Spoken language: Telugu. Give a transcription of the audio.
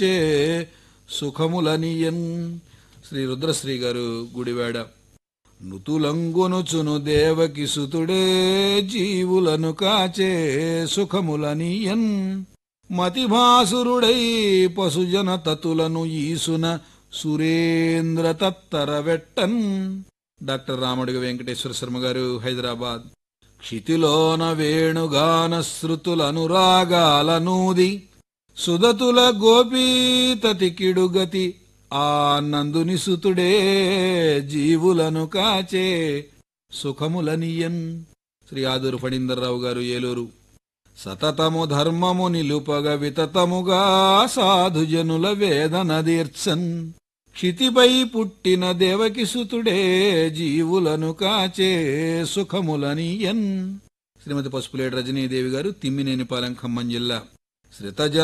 చే సుఖములనియన్ శ్రీ రుద్రశ్రీ గారు గుడివాడ నుతులంగునుచును దేవకి సుతుడే జీవులను కాచే సుఖములనియన్ మతిభాసురుడై పశుజన తతులను ఈసున సురేంద్ర తత్తర వెట్టన్ డాక్టర్ రామడుగ వెంకటేశ్వర శర్మ గారు హైదరాబాద్ క్షితిలోన వేణుగాన శృతులనురాగాలనూది సుదతుల గోపీతతికిడుగతి ఆ నందుని సుతుడే జీవులను కాచే సుఖములనియన్ శ్రీ ఆదూరు ఫణీందర్రావు గారు ఏలూరు సతతము ధర్మము నిలుపగ వితతముగా సాధుజనుల వేదన దీర్చన్ క్షితిపై పుట్టిన దేవకి సుతుడే జీవులను కాచే సుఖములనియన్ శ్రీమతి పసుపులేటి రజనీదేవి గారు తిమ్మినేనిపాలెం ఖమ్మం జిల్లా శ్రితజ